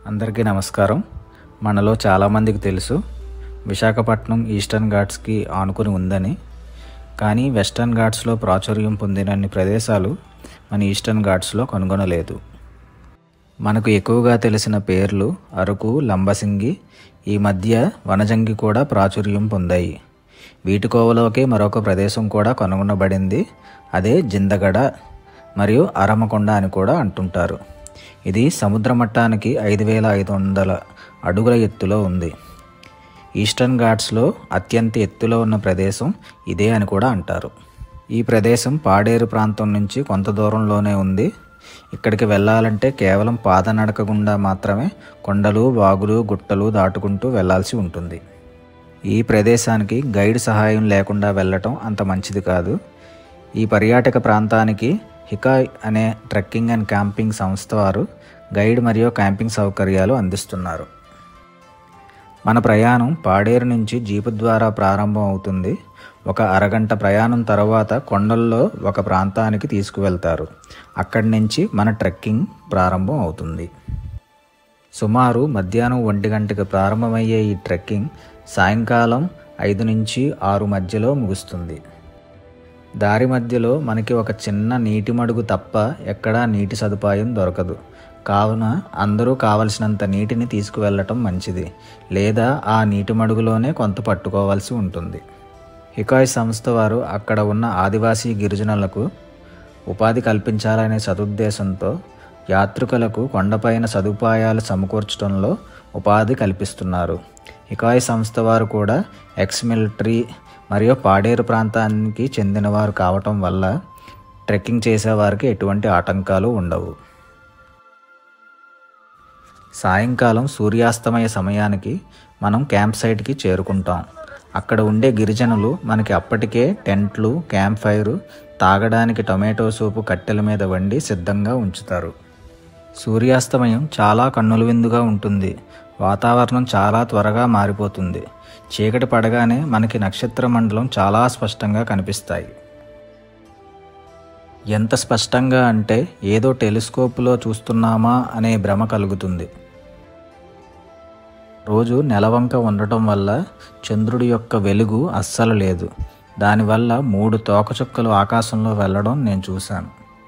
అందరికీ నమస్కారం మనలో చాలామందికి తెలుసు విశాఖపట్నం ఈస్టర్న్ ఘాట్స్కి ఆనుకుని ఉందని కానీ వెస్టర్న్ ఘాట్స్లో ప్రాచుర్యం పొందినన్ని ప్రదేశాలు మన ఈస్టర్న్ ఘాట్స్లో కనుగొనలేదు మనకు ఎక్కువగా తెలిసిన పేర్లు అరకు లంబసింగి ఈ మధ్య వనజంగి కూడా ప్రాచుర్యం పొందాయి వీటి కోవలోకి మరొక ప్రదేశం కూడా కనుగొనబడింది అదే జిందగడ మరియు అరమకొండ అని కూడా అంటుంటారు ఇది సముద్ర మట్టానికి ఐదు వేల ఐదు వందల అడుగుల ఎత్తులో ఉంది ఈస్టర్న్ ఘాట్స్లో అత్యంత ఎత్తులో ఉన్న ప్రదేశం ఇదే అని కూడా అంటారు ఈ ప్రదేశం పాడేరు ప్రాంతం నుంచి కొంత దూరంలోనే ఉంది ఇక్కడికి వెళ్ళాలంటే కేవలం పాదనడక గుండా మాత్రమే కొండలు వాగులు గుట్టలు దాటుకుంటూ వెళ్ళాల్సి ఉంటుంది ఈ ప్రదేశానికి గైడ్ సహాయం లేకుండా వెళ్ళటం అంత మంచిది కాదు ఈ పర్యాటక ప్రాంతానికి హికాయ్ అనే ట్రెక్కింగ్ అండ్ క్యాంపింగ్ సంస్థ వారు గైడ్ మరియు క్యాంపింగ్ సౌకర్యాలు అందిస్తున్నారు మన ప్రయాణం పాడేరు నుంచి జీపు ద్వారా ప్రారంభం అవుతుంది ఒక అరగంట ప్రయాణం తర్వాత కొండల్లో ఒక ప్రాంతానికి తీసుకువెళ్తారు అక్కడి నుంచి మన ట్రెక్కింగ్ ప్రారంభం అవుతుంది సుమారు మధ్యాహ్నం ఒంటి గంటకి ప్రారంభమయ్యే ఈ ట్రెక్కింగ్ సాయంకాలం ఐదు నుంచి ఆరు మధ్యలో ముగుస్తుంది దారి మధ్యలో మనకి ఒక చిన్న నీటి మడుగు తప్ప ఎక్కడా నీటి సదుపాయం దొరకదు కావున అందరూ కావలసినంత నీటిని తీసుకువెళ్ళటం మంచిది లేదా ఆ నీటి మడుగులోనే కొంత పట్టుకోవాల్సి ఉంటుంది హికాయ్ సంస్థ వారు అక్కడ ఉన్న ఆదివాసీ గిరిజనులకు ఉపాధి కల్పించాలనే సదుద్దేశంతో యాత్రికులకు కొండపైన సదుపాయాలు సమకూర్చడంలో ఉపాధి కల్పిస్తున్నారు హికాయ్ సంస్థ వారు కూడా ఎక్స్ మిలిటరీ మరియు పాడేరు ప్రాంతానికి చెందినవారు కావటం వల్ల ట్రెక్కింగ్ చేసేవారికి ఎటువంటి ఆటంకాలు ఉండవు సాయంకాలం సూర్యాస్తమయ సమయానికి మనం క్యాంప్ సైట్కి చేరుకుంటాం అక్కడ ఉండే గిరిజనులు మనకి అప్పటికే టెంట్లు క్యాంప్ ఫైర్ తాగడానికి టొమాటో సూపు కట్టెల మీద వండి సిద్ధంగా ఉంచుతారు సూర్యాస్తమయం చాలా కన్నుల విందుగా ఉంటుంది వాతావరణం చాలా త్వరగా మారిపోతుంది చీకటి పడగానే మనకి నక్షత్ర మండలం చాలా స్పష్టంగా కనిపిస్తాయి ఎంత స్పష్టంగా అంటే ఏదో టెలిస్కోప్లో చూస్తున్నామా అనే భ్రమ కలుగుతుంది రోజు నెలవంక ఉండటం వల్ల చంద్రుడి యొక్క వెలుగు అస్సలు లేదు దానివల్ల మూడు తోకచుక్కలు ఆకాశంలో వెళ్ళడం నేను చూశాను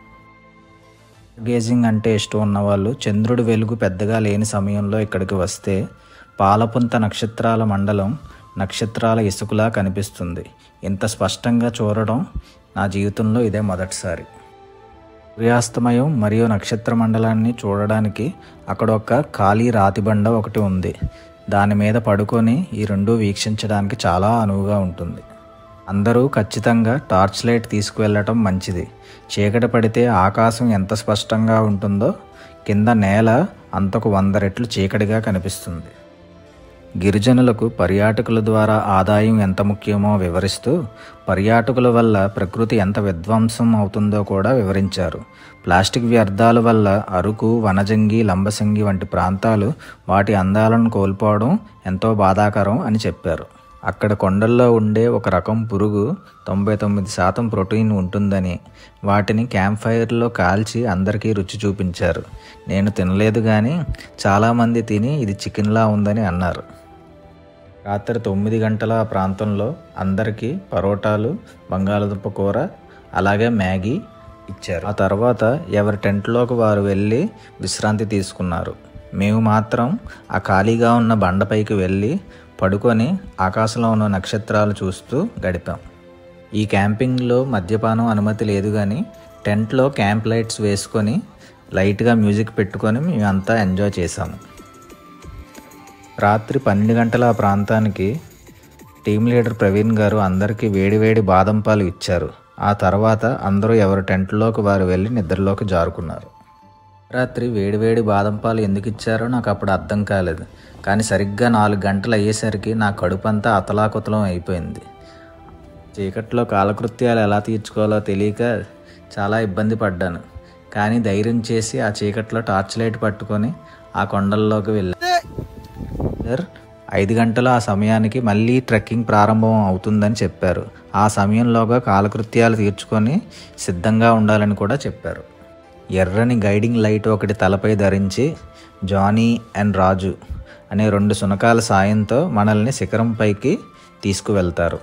గేజింగ్ అంటే ఇష్టం ఉన్నవాళ్ళు చంద్రుడి వెలుగు పెద్దగా లేని సమయంలో ఇక్కడికి వస్తే పాలపుంత నక్షత్రాల మండలం నక్షత్రాల ఇసుకలా కనిపిస్తుంది ఇంత స్పష్టంగా చూడడం నా జీవితంలో ఇదే మొదటిసారి సూర్యాస్తమయం మరియు నక్షత్ర మండలాన్ని చూడడానికి అక్కడ ఒక ఖాళీ రాతిబండ ఒకటి ఉంది దాని మీద పడుకొని ఈ రెండు వీక్షించడానికి చాలా అనువుగా ఉంటుంది అందరూ ఖచ్చితంగా టార్చ్ లైట్ తీసుకువెళ్ళటం మంచిది చీకటి పడితే ఆకాశం ఎంత స్పష్టంగా ఉంటుందో కింద నేల అంతకు వంద రెట్లు చీకటిగా కనిపిస్తుంది గిరిజనులకు పర్యాటకుల ద్వారా ఆదాయం ఎంత ముఖ్యమో వివరిస్తూ పర్యాటకుల వల్ల ప్రకృతి ఎంత విధ్వంసం అవుతుందో కూడా వివరించారు ప్లాస్టిక్ వ్యర్థాల వల్ల అరకు వనజంగి లంబసింగి వంటి ప్రాంతాలు వాటి అందాలను కోల్పోవడం ఎంతో బాధాకరం అని చెప్పారు అక్కడ కొండల్లో ఉండే ఒక రకం పురుగు తొంభై తొమ్మిది శాతం ప్రోటీన్ ఉంటుందని వాటిని క్యాంప్ ఫైర్లో కాల్చి అందరికీ రుచి చూపించారు నేను తినలేదు కానీ చాలామంది తిని ఇది చికెన్లా ఉందని అన్నారు రాత్రి తొమ్మిది గంటల ఆ ప్రాంతంలో అందరికీ పరోటాలు బంగాళదుంప కూర అలాగే మ్యాగీ ఇచ్చారు ఆ తర్వాత ఎవరి టెంట్లోకి వారు వెళ్ళి విశ్రాంతి తీసుకున్నారు మేము మాత్రం ఆ ఖాళీగా ఉన్న బండపైకి వెళ్ళి పడుకొని ఆకాశంలో ఉన్న నక్షత్రాలు చూస్తూ గడిపాం ఈ క్యాంపింగ్లో మద్యపానం అనుమతి లేదు కానీ టెంట్లో క్యాంప్ లైట్స్ వేసుకొని లైట్గా మ్యూజిక్ పెట్టుకొని మేమంతా ఎంజాయ్ చేసాము రాత్రి పన్నెండు గంటల ఆ ప్రాంతానికి టీం లీడర్ ప్రవీణ్ గారు అందరికీ వేడివేడి బాదం పాలు ఇచ్చారు ఆ తర్వాత అందరూ ఎవరి టెంట్లోకి వారు వెళ్ళి నిద్రలోకి జారుకున్నారు రాత్రి వేడివేడి బాదం పాలు ఎందుకు ఇచ్చారో నాకు అప్పుడు అర్థం కాలేదు కానీ సరిగ్గా నాలుగు గంటలు అయ్యేసరికి నా కడుపంతా అతలాకుతలం అయిపోయింది చీకట్లో కాలకృత్యాలు ఎలా తీర్చుకోవాలో తెలియక చాలా ఇబ్బంది పడ్డాను కానీ ధైర్యం చేసి ఆ చీకట్లో టార్చ్ లైట్ పట్టుకొని ఆ కొండల్లోకి వెళ్ళాను సార్ ఐదు గంటల ఆ సమయానికి మళ్ళీ ట్రెక్కింగ్ ప్రారంభం అవుతుందని చెప్పారు ఆ సమయంలోగా కాలకృత్యాలు తీర్చుకొని సిద్ధంగా ఉండాలని కూడా చెప్పారు ఎర్రని గైడింగ్ లైట్ ఒకటి తలపై ధరించి జానీ అండ్ రాజు అనే రెండు శునకాల సాయంతో మనల్ని శిఖరం పైకి తీసుకువెళ్తారు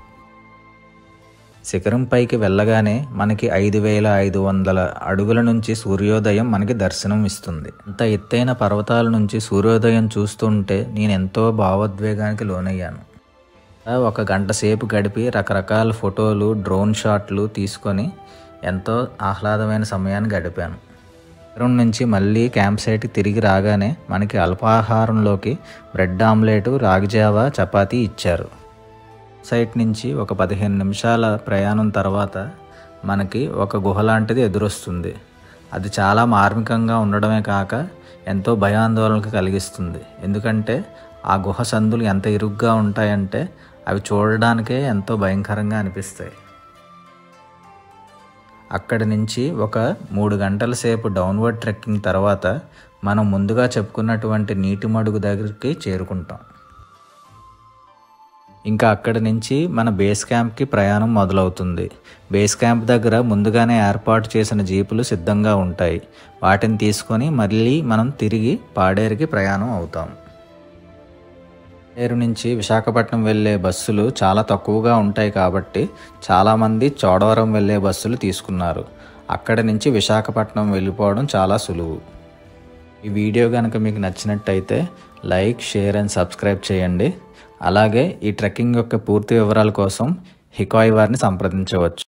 శిఖరం పైకి వెళ్ళగానే మనకి ఐదు వేల ఐదు వందల అడుగుల నుంచి సూర్యోదయం మనకి దర్శనం ఇస్తుంది అంత ఎత్తైన పర్వతాల నుంచి సూర్యోదయం చూస్తుంటే నేను ఎంతో భావోద్వేగానికి లోనయ్యాను ఒక గంట సేపు గడిపి రకరకాల ఫోటోలు డ్రోన్ షాట్లు తీసుకొని ఎంతో ఆహ్లాదమైన సమయాన్ని గడిపాను శిఖరం నుంచి మళ్ళీ క్యాంప్ సైట్కి తిరిగి రాగానే మనకి అల్పాహారంలోకి బ్రెడ్ ఆమ్లెట్ రాగిజావా చపాతీ ఇచ్చారు సైట్ నుంచి ఒక పదిహేను నిమిషాల ప్రయాణం తర్వాత మనకి ఒక గుహ లాంటిది ఎదురొస్తుంది అది చాలా మార్మికంగా ఉండడమే కాక ఎంతో భయాందోళనకు కలిగిస్తుంది ఎందుకంటే ఆ గుహ సందులు ఎంత ఇరుగ్గా ఉంటాయంటే అవి చూడడానికే ఎంతో భయంకరంగా అనిపిస్తాయి అక్కడి నుంచి ఒక మూడు గంటల సేపు డౌన్వర్డ్ ట్రెక్కింగ్ తర్వాత మనం ముందుగా చెప్పుకున్నటువంటి నీటి మడుగు దగ్గరికి చేరుకుంటాం ఇంకా అక్కడి నుంచి మన బేస్ క్యాంప్కి ప్రయాణం మొదలవుతుంది బేస్ క్యాంప్ దగ్గర ముందుగానే ఏర్పాటు చేసిన జీపులు సిద్ధంగా ఉంటాయి వాటిని తీసుకొని మళ్ళీ మనం తిరిగి పాడేరుకి ప్రయాణం అవుతాం పాడేరు నుంచి విశాఖపట్నం వెళ్ళే బస్సులు చాలా తక్కువగా ఉంటాయి కాబట్టి చాలామంది చోడవరం వెళ్ళే బస్సులు తీసుకున్నారు అక్కడి నుంచి విశాఖపట్నం వెళ్ళిపోవడం చాలా సులువు ఈ వీడియో కనుక మీకు నచ్చినట్టయితే లైక్ షేర్ అండ్ సబ్స్క్రైబ్ చేయండి అలాగే ఈ ట్రెక్కింగ్ యొక్క పూర్తి వివరాల కోసం హికాయ్ వారిని సంప్రదించవచ్చు